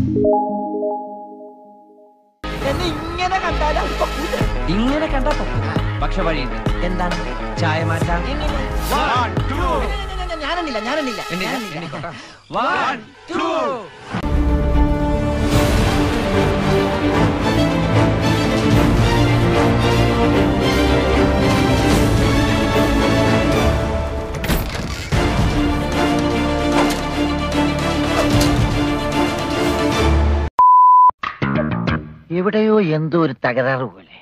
എന്നെ ഇങ്ങനെ കണ്ടാലും അത് പൊക്കൂല. ഇങ്ങനെ കണ്ടാ പൊക്കും പക്ഷെ വഴിയുണ്ട് എന്താണ് ചായ മാറ്റാം എങ്ങനെ One, two. ഞാനെണ്ണില്ല ഞാനെണ്ണില്ല എണ്ണില്ല, ഞാനെണ്ണില്ല. എണ്ണിക്കോട്ടെ. One, two. എവിടെയോ എന്തോ ഒരു തകരാറ് പോലെ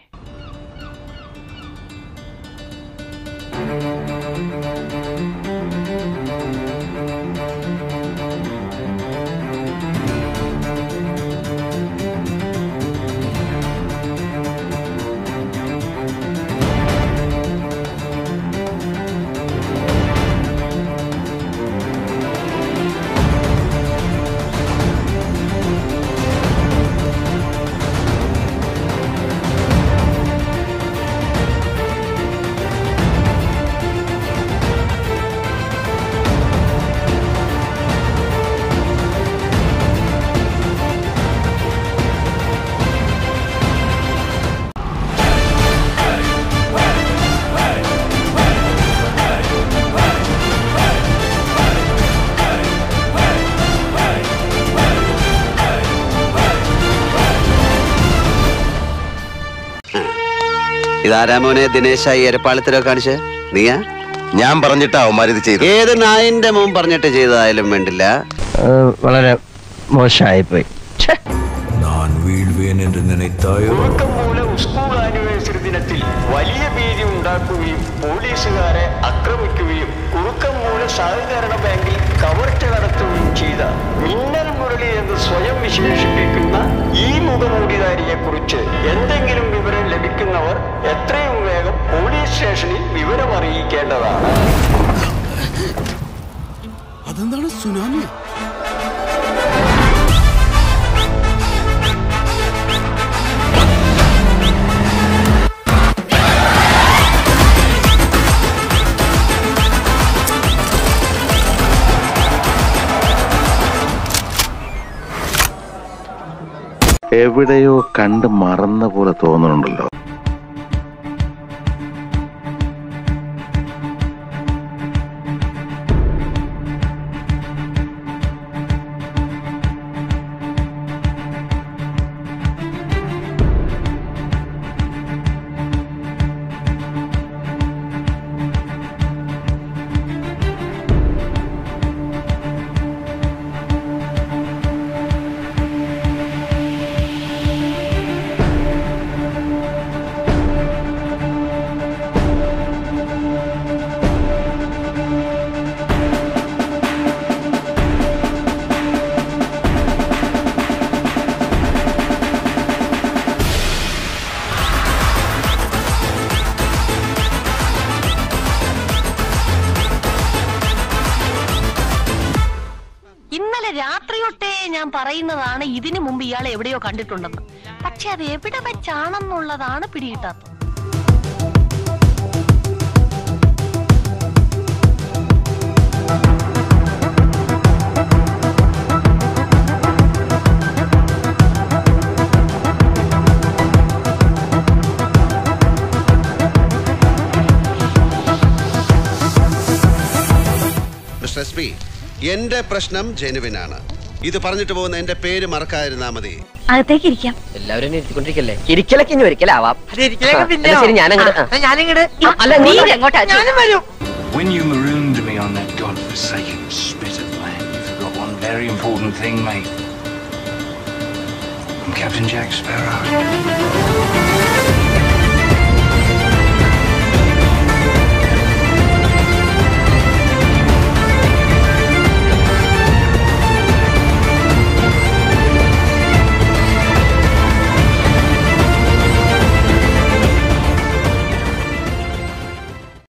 ഇതാരാമോനെ ദിനേശായി എരപ്പാളത്തിലോ കാണിച്ച് നീയാ ഞാൻ പറഞ്ഞിട്ടാ അവന്മാരിത് ചെയ്തു ഏത് നായിന്റെ മുമ്പ് പറഞ്ഞിട്ട് ചെയ്തതായാലും വേണ്ടില്ല വളരെ മോശമായിപ്പോയി நான் வீழ்வேன் என்று நினைத்தாயோ തുടക്കം മൂലം സ്കൂൾ ആനിവേഴ്സറി ദിനത്തിൽ വലിയ ഭീതി ഉണ്ടാക്കുകയും പോലീസുകാരെ ആക്രമിക്കുകയും കുറുക്കം മൂലം സഹകരണ ബാങ്കിൽ കവർച്ച നടത്തുകയും ചെയ്ത മിന്നൽ മുരളി എന്ന് സ്വയം വിശേഷിപ്പിക്കുന്ന ഈ മുഖമൂടിധാരിയെ കുറിച്ച് എന്തെങ്കിലും വിവരം ലഭിക്കുന്നവർ എത്രയും വേഗം പോലീസ് സ്റ്റേഷനിൽ വിവരം അറിയിക്കേണ്ടതാണ് അതെന്താണ് സുനാമി എവിടെയോ കണ്ട് മറന്ന പോലെ തോന്നുന്നുണ്ടല്ലോ ഇന്നലെ രാത്രി തൊട്ടേ ഞാൻ പറയുന്നതാണ് ഇതിനു മുമ്പ് ഇയാളെ എവിടെയോ കണ്ടിട്ടുണ്ടെന്ന് പക്ഷെ അത് എവിടെ വെച്ചാണെന്നുള്ളതാണ് പിടികിട്ടാത്തത് മിസ്റ്റർ എസ് പി എന്റെ പ്രശ്നം ജെനുവിനാണ് ഇത് പറഞ്ഞിട്ട് പോകുന്ന എന്റെ പേര് മറക്കാതിരുന്നാ മതി അകത്തേക്ക് ഇരിക്കാം എല്ലാവരും ഇരുത്തിക്കൊണ്ടിരിക്കല്ലേ ഇരിക്കലൊക്കെ ഇനി ഒരിക്കലാവാം അത് ഇരിക്കലൊക്കെ ആ, പിന്നെ എന്നാ ശരി, ഞാനങ്ങട്, ആ. ഞാനിങ്ങട് അല്ല, ഇങ്ങോട്ട് എങ്ങോട്ടാ? ഞാനും വരും When you marooned me on that godforsaken spit of land, you forgot one very important thing, mate. I'm Captain Jack Sparrow.